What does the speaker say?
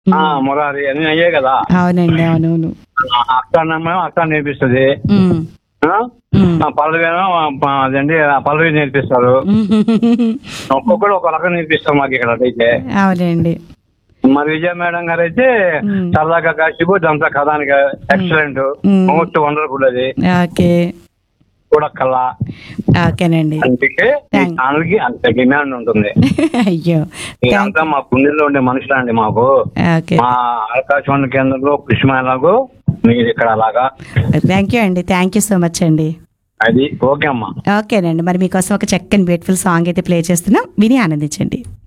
ఆ, మురారి అన్ని అయ్యే కదా అవునండి అవునవును ఆ, అక్క అన్నమేమో అక్క నేర్పిస్తుంది ఉమ్. ఆ? ఉమ్. ఆ, పల్లవేమో ఆ, అదండి ఆ పల్లవి నేర్పిస్తారు ఒక్కొక్కరు ఒక రకం నేర్పిస్తారు మాకు ఇక్కడ అయితే అవునండి మరి విజయ మేడం గారు అయితే మ్మ్. సరదాగా కాసిపు దంతా కథానికి ఎక్సలెంట్ మ్మ్. మోస్ట్ వండర్ఫుల్ అది ఓకే చూడక్కల్లా ఓకేనండి అందుకే ఈ Thank- ఛానల్ కి అంత డిమాండ్ ఉంటుంది అయ్యో ఇదంతా మా పుణ్యంలో ఉండే మనుషులండి మాకు ఓకే మా ఆకాశవాణి కేంద్రంలో కృష్ణమేళకు మీరు ఇక్కడ అలాగా థ్యాంక్ యూ అండి థ్యాంక్ యూ సో మచ్ అండి అది ఓకే అమ్మా ఓకేనండి మరి మీకోసం ఒక చక్కని బ్యూటిఫుల్ సాంగ్ అయితే ప్లే చేస్తున్నాం విని ఆనందించండి